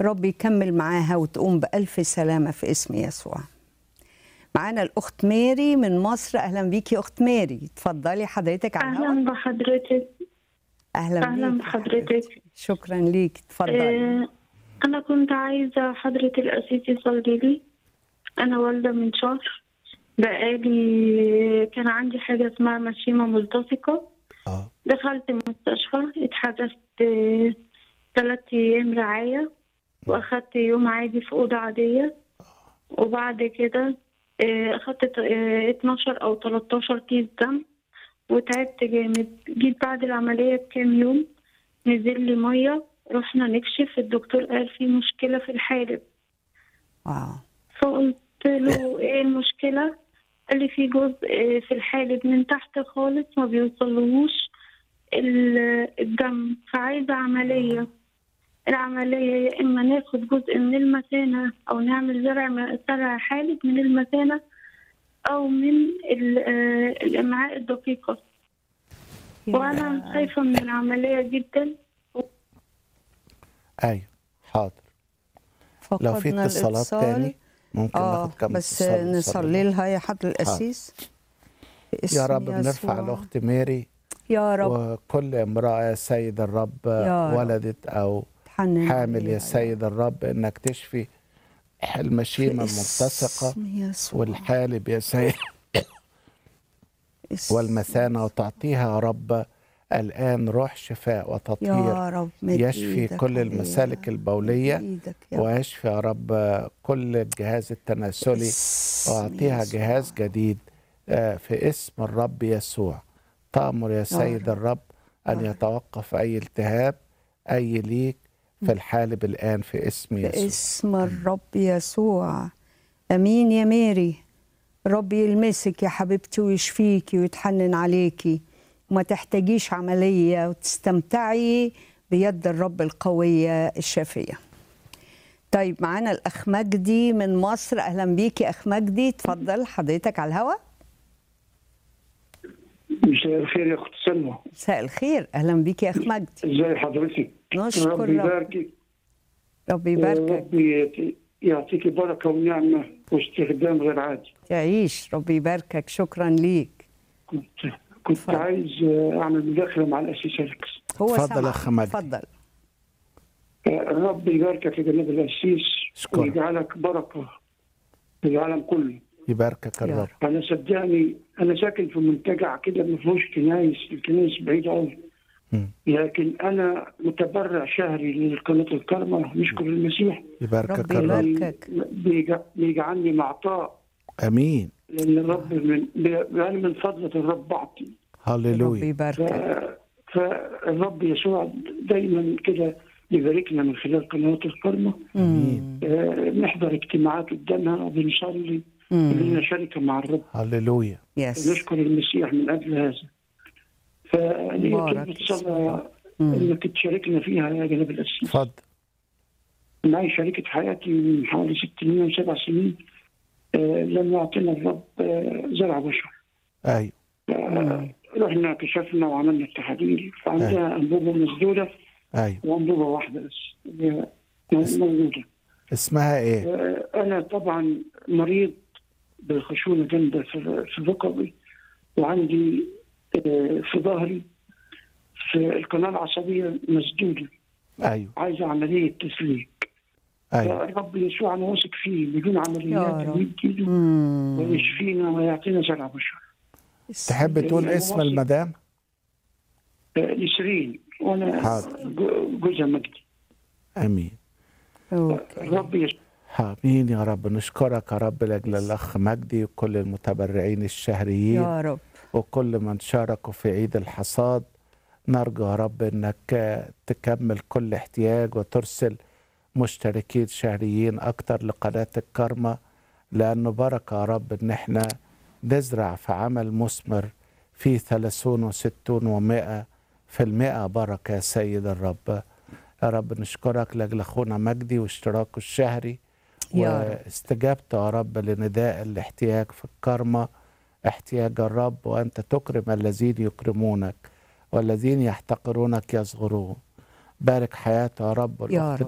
رب يكمل معاها وتقوم بألف سلامة في اسم يسوع معانا الأخت ماري من مصر أهلا بيكي أخت ماري اتفضلي حضرتك على الهواء. أهلا بحضرتك أهلا, أهلا بيكي بحضرتك. حبيبتي. شكرا ليك اتفضلي آه، أنا كنت عايزة حضرة الأسيس يصلي لي أنا والدة من شهر بقالي كان عندي حاجة اسمها مشيمة ملتصقة اه دخلت المستشفى اتحجزت آه، ثلاث أيام رعاية وأخدت يوم عادي في أوضة عادية وبعد كده آه، أخدت آه، 12 أو 13 كيس دم وتعبت جامد جيت بعد العملية بكام يوم نزل لي مية رحنا نكشف الدكتور قال في مشكلة في الحالب واو فقلت له ايه المشكلة قال لي في جزء في الحالب من تحت خالص ما بيوصلهوش ال- الدم فعايزة عملية العملية يا إما ناخد جزء من المثانة أو نعمل زرع زرع حالب من المثانة أو من ال- آه، الأمعاء الدقيقة وأنا خايفة من العملية جدا ايوه حاضر لو في فقدنا اتصالات الاتصال. تاني ممكن اه ناخد كم بس اتصال نصلي لها يا حضرة القسيس باسم يا رب بنرفع يسوع. الاخت ماري يا رب وكل امراه يا سيد الرب يا رب. ولدت او تحنن حامل عليها يا سيد الرب انك تشفي المشيمه الملتصقه باسم يسوع. والحالب يا سيد اسم والمثانه وتعطيها يا رب الان روح شفاء وتطهير يا رب مد يشفي إيدك كل عليها. المسالك البوليه مد إيدك يا رب. ويشفي يا رب كل الجهاز التناسلي باسم واعطيها يسوع. جهاز جديد آه، في اسم الرب يسوع تأمر يا سيد رب. الرب أن يا رب. يتوقف أي التهاب أي ليك في الحالب الآن في اسم يسوع باسم الرب يسوع امين يا ماري رب يلمسك يا حبيبتي ويشفيكي ويتحنن عليكي وما تحتاجيش عمليه وتستمتعي بيد الرب القويه الشافيه طيب معانا الاخ مجدي من مصر اهلا بيكي اخ مجدي اتفضل حضرتك على الهواء مساء الخير يا اخت سلمى مساء الخير اهلا بيكي يا اخ مجدي ازي حضرتك نشكر رب رب. يباركك رب يباركك رب يعطي- يعطيك بركه ونعمه واستخدام غير عادي تعيش رب يباركك شكرا ليك كنت كنت اتفضل. عايز آه، اعمل مداخله مع الاسيس اليكس هو اتفضل سمع. يا أخ مجدي. اتفضل آه، الرب يباركك يا جناب الاسيس أشكرك. ويجعلك بركه في العالم كله يباركك يا الرب انا صدقني انا ساكن في منتجع كده ما فيهوش كنايس الكنايس بعيده قوي مم. لكن انا متبرع شهري لقناه الكرمه نشكر المسيح يباركك رب الرب يباركك. بيجع- بيجعلني معطاء أمين لان الرب من يعني من فضله الرب اعطي رب هللويا يباركك ف- فالرب يسوع دايما كده يباركنا من خلال قنوات الكرمه مم. آه، نحضر اجتماعات قدامها وبنصلي مم. ولنا شركه مع الرب هللويا يس نشكر المسيح من اجل هذا فليه مبارك كلمه اسم صلاه مم. انك تشاركنا فيها يا جناب الاسيس اتفضل معي شركة حياتي من حوالي ست سنين وسبع سنين آه، لم يعطينا الرب آه، زرع بشر أيوه آه، رحنا كشفنا وعملنا التحاليل فعندها أنبوبة مسدودة أيوه وأنبوبة واحدة بس هي موجودة اسمها إيه؟ آه، أنا طبعا مريض بالخشونة جامدة في في ركبي وعندي آه، في ظهري في القناة العصبية مسدودة أيوه عايزة عملية تسليك أيوه الرب يسوع انا واثق فيه بدون يا عمليات رب. ويمد ايده مم. ويشفينا ويعطينا زرع بشر تحب تقول أنا اسم واثق. المدام؟ آه، نسرين وانا حاضر. جو- جوزها مجدي أمين أوكي. الرب يسوع امين يا رب نشكرك يا رب لاجل الاخ مجدي وكل المتبرعين الشهريين يا رب وكل من شاركوا في عيد الحصاد نرجو يا رب انك آه، تكمل كل احتياج وترسل مشتركين شهريين اكتر لقناه الكرمه لانه بركه يا رب ان احنا نزرع في عمل مثمر فيه ثلاثون وستون ومائة في المئة بركة يا سيد الرب يا رب نشكرك لأجل أخونا مجدي واشتراكه الشهري يا رب. واستجبت يا رب لنداء الاحتياج في الكرمة احتياج الرب وأنت تكرم الذين يكرمونك والذين يحتقرونك يصغرون بارك حياته يا رب يا والأخت رب.